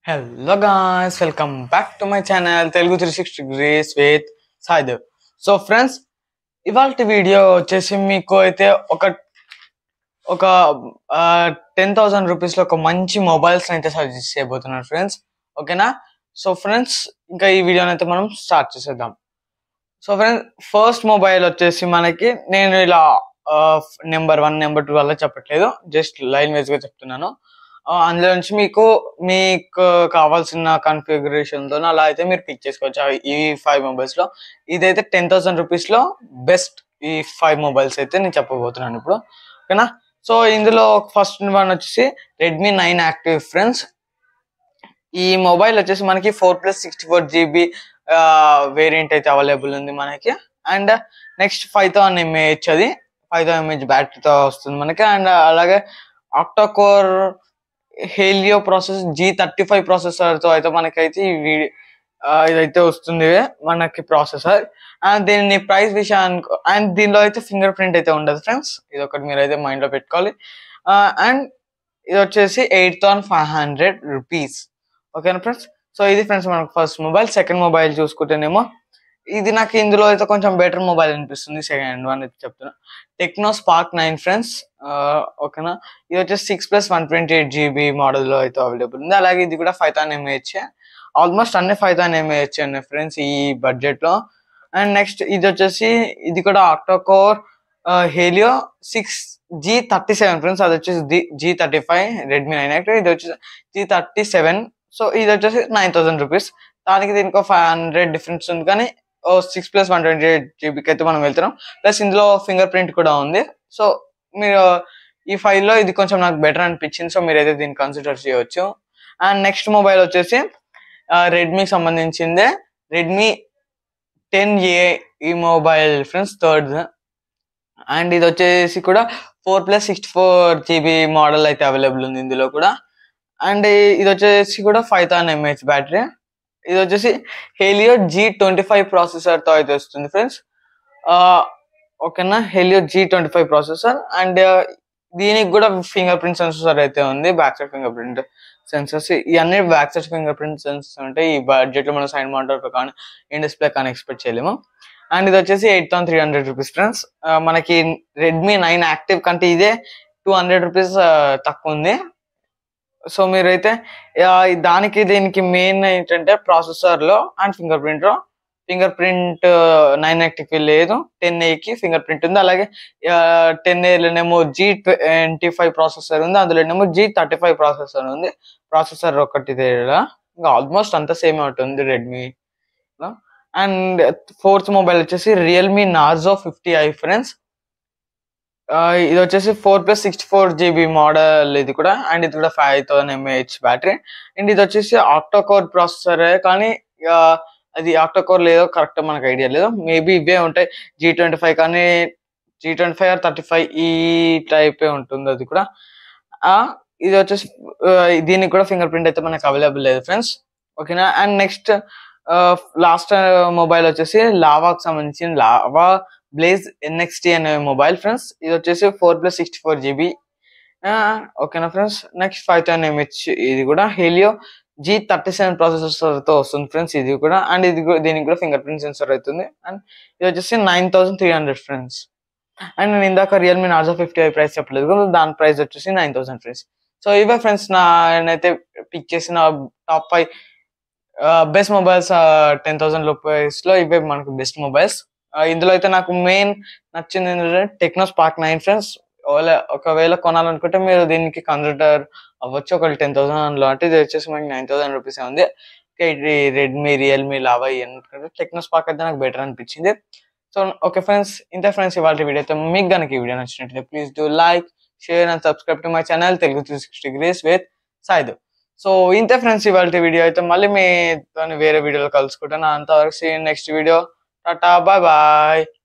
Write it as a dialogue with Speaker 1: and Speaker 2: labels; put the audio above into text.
Speaker 1: hello guys welcome back to my channel Telugu three sixty grace with Saidev so friends ఇవాళ video వచ్చేసి మీకు అయితే ఒక ఒక టెన్ థౌసండ్ రూపీస్లో ఒక మంచి మొబైల్స్ అయితే సజెస్ట్ చేయబోతున్నాను ఫ్రెండ్స్ ఓకేనా సో ఫ్రెండ్స్ ఇంకా ఈ వీడియోని అయితే మనం స్టార్ట్ చేసేద్దాం సో ఫ్రెండ్స్ ఫస్ట్ మొబైల్ వచ్చేసి మనకి నేను ఇలా నెంబర్ వన్ నెంబర్ టూ అలా చెప్పట్లేదు జస్ట్ లైన్ వైజ్గా చెప్తున్నాను ఆ, అందులో నుంచి మీకు మీకు కావాల్సిన configuration తో అలా అయితే మీరు పిక్ చేసుకోవచ్చు ఆ ఈ ఫైవ్ మొబైల్స్ లో ఇదైతే టెన్ థౌసండ్ రూపీస్ లో బెస్ట్ ఈ ఫైవ్ మొబైల్స్ అయితే నేను చెప్పబోతున్నాను ఇప్పుడు ఓకేనా సో ఇందులో ఫస్ట్ వన్ వచ్చేసి రెడ్మీ నైన్ యాక్టివ్ ఫ్రెండ్స్ ఈ మొబైల్ వచ్చేసి మనకి four plus sixty four GB variant అయితే అవైలబుల్ ఉంది మనకి and next five thousand mAh అది ఫైవ్ థౌసండ్ ఎంఏహెచ్ బ్యాటరీతో వస్తుంది మనకి అండ్ అలాగే octacore Helio process G thirty five processor తో అయితే మనకైతే ఈ వీడి- ఆ, ఇదైతే వస్తుంది మనకి ప్రాసెసర్ అండ్ దీని ప్రైస్ విషయానికి అండ్ దీనిలో అయితే ఫింగర్ ప్రింట్ అయితే ఉండదు ఫ్రెండ్స్ ఇది ఒకటి మీరు అయితే మైండ్ లో పెట్టుకోవాలి అండ్ ఇది వచ్చేసి eight thousand five hundred rupees ఓకేనా ఫ్రెండ్స్ సో ఇది ఫ్రెండ్స్ మనకు ఫస్ట్ మొబైల్ సెకండ్ మొబైల్ చూసుకుంటేనేమో ఇది నాకు ఇందులో అయితే కొంచెం బెటర్ మొబైల్ అనిపిస్తుంది సెకండ్ వన్ అయితే చెప్తున్నా టెక్నో స్పార్క్ నైన్ ఫ్రెండ్స్ ఓకేనా ఇది వచ్చేసి six plus one twenty eight GB మోడల్లో అయితే అవైలబుల్ ఉంది అలాగే ఇది కూడా ఫైవ్ థౌసండ్ ఎంఏహెచ్ ఆల్మోస్ట్ అన్ని ఫైవ్ థౌసండ్ ఎంఏహెచ్ అండి ఫ్రెండ్స్ ఈ బడ్జెట్ లో అండ్ నెక్స్ట్ ఇది వచ్చేసి ఇది కూడా octacore Helio six G thirty seven friends అది వచ్చేసి G thirty five Redmi nine active ఇది వచ్చేసి జీ థర్టీ సెవెన్ సో ఇది వచ్చేసి నైన్ థౌసండ్ రూపీస్ దానికి దీనికి ఫైవ్ హండ్రెడ్ డిఫరెన్స్ ఉంది కానీ ఓ six plus one twenty eight జీబీకి అయితే మనం వెళ్తున్నాం ప్లస్ ఇందులో ఫింగర్ ప్రింట్ కూడా ఉంది సో మీరు ఈ ఫైల్ లో ఇది కొంచెం నాకు బెటర్ అనిపించింది సో మీరైతే దీన్ని కన్సిడర్ చేయవచ్చు అండ్ నెక్స్ట్ మొబైల్ వచ్చేసి రెడ్మీకి సంబంధించిందే రెడ్మీ టెన్ ఏ ఈ మొబైల్ ఫ్రెండ్స్ థర్డ్ అండ్ ఇది వచ్చేసి కూడా four plus sixty four GB model అయితే అవైలబుల్ ఉంది ఇందులో కూడా అండ్ ఇది వచ్చేసి కూడా ఫైవ్ థౌసండ్ ఎంఏహెచ్ బ్యాటరీ ఇది వచ్చేసి Helio G twenty five processor తో అయితే వస్తుంది ఫ్రెండ్స్ ఓకేనా Helio G twenty five processor and దీనికి కూడా ఫింగర్ ప్రింట్ సెన్సర్ అయితే ఉంది back side finger print sensors ఇవన్నీ back side finger print sensors ఉంటాయి ఈ బడ్జెట్ లో మనం సైడ్ మానిటర్ కానీ ఇన్ డిస్ప్లే కానీ ఎక్స్పెక్ట్ చేయలేము అండ్ ఇది వచ్చేసి eight thousand three hundred rupees friends మనకి రెడ్మీ నైన్ యాక్టివ్ కంటే ఇదే టూ హండ్రెడ్ రూపీస్ తక్కువ ఉంది సో మీరైతే ఆ, దానికి దీనికి మెయిన్ ఏంటంటే ప్రాసెసర్ లో అండ్ ఫింగర్ ప్రింట్ లో ఫింగర్ ప్రింట్ నైన్ యాక్టివ్ లేదు టెన్ కి ఫింగర్ ప్రింట్ ఉంది అలాగే టెన్ ఏలోనేమో జీ ట్వంటీ ఫైవ్ ప్రాసెసర్ ఉంది అందులోనేమో జీ థర్టీ ఫైవ్ ప్రాసెసర్ ఉంది ప్రాసెసర్ ఒకటి తేడా ఇంకా ఆల్మోస్ట్ అంతా సేమ్ ఉంటుంది రెడ్మీ అండ్ ఫోర్త్ మొబైల్ వచ్చేసి Realme Narzo fifty I friends ఇది వచ్చేసి four plus sixty four GB model ఇది కూడా అండ్ ఇది కూడా five thousand mAh battery and ఇది వచ్చేసి ఆక్టోకోర్ ప్రాసెసర్ కానీ ఆ, అది ఆక్టోకోర్ లేదో కరెక్ట్ మనకు ఐడియా లేదు మేబీ ఇవే ఉంటాయి జీ ట్వంటీ ఫైవ్ కానీ G twenty five or thirty five ఈ టైప్ ఉంటుంది అది కూడా ఆ, ఇది వచ్చేసి ఆ, దీనికి కూడా ఫింగర్ ప్రింట్ అయితే మనకు అవైలబుల్ లేదు ఫ్రెండ్స్ ఓకేనా అండ్ నెక్స్ట్ లాస్ట్ మొబైల్ వచ్చేసి లావాకి సంబంధించిన లావా బ్లేజ్ ఎన్ఎక్స్టీ అనే మొబైల్ ఫ్రెండ్స్ ఇది వచ్చేసి four plus sixty four GB ఓకేనా friends next five thousand mAh ఇది కూడా Helio G thirty seven processor తో వస్తుంది ఫ్రెండ్స్ ఇది కూడా అండ్ ఇది కూడా- దీనికి కూడా ఫింగర్ ప్రింట్ సెన్సర్ అవుతుంది అండ్ ఇది వచ్చేసి nine thousand three hundred friends and నేను ఇందాక Realme Narzo fifty I price చెప్పలేదు కదా, దాని ప్రైస్ వచ్చేసి నైన్ థౌసండ్ ఫ్రెండ్స్ సో ఇవే ఫ్రెండ్స్ నా నేనైతే పిక్ చేసిన top five best mobiles ten thousand rupees లో ఇవే మనకు బెస్ట్ మొబైల్స్ ఇందులో అయితే నాకు మెయిన్ నచ్చింది ఏంటంటే టెక్నో స్పార్క్ నైన్ ఫ్రెండ్స్ ఒకవేళ కొనాలనుకుంటే మీరు దీనికి కన్సిడర్ అవ్వచ్చు ఒక టెన్ థౌసండ్ లో అంటే ఇది వచ్చేసి మనకి నైన్ థౌసండ్ రూపీస్ ఉంది ఇంకా ఇది రెడ్మీ రియల్మీ లావా ఎందుకంటే టెక్నో స్పార్క్ అయితే నాకు బెటర్ అనిపించింది సో ఓకే ఫ్రెండ్స్ ఇంత ఫ్రెండ్స్ ఇవాళ వీడియో అయితే మీకు కనుక ఈ వీడియో నచ్చినట్లయితే please do like share and subscribe to my channel Telugu three sixty grace with Saidu so ఇంతే ఫ్రెండ్స్ ఇవాళ వీడియో అయితే మళ్ళీ మీతో వేరే వీడియోలో కలుసుకుంటాను అంతవరకు next video tata bye bye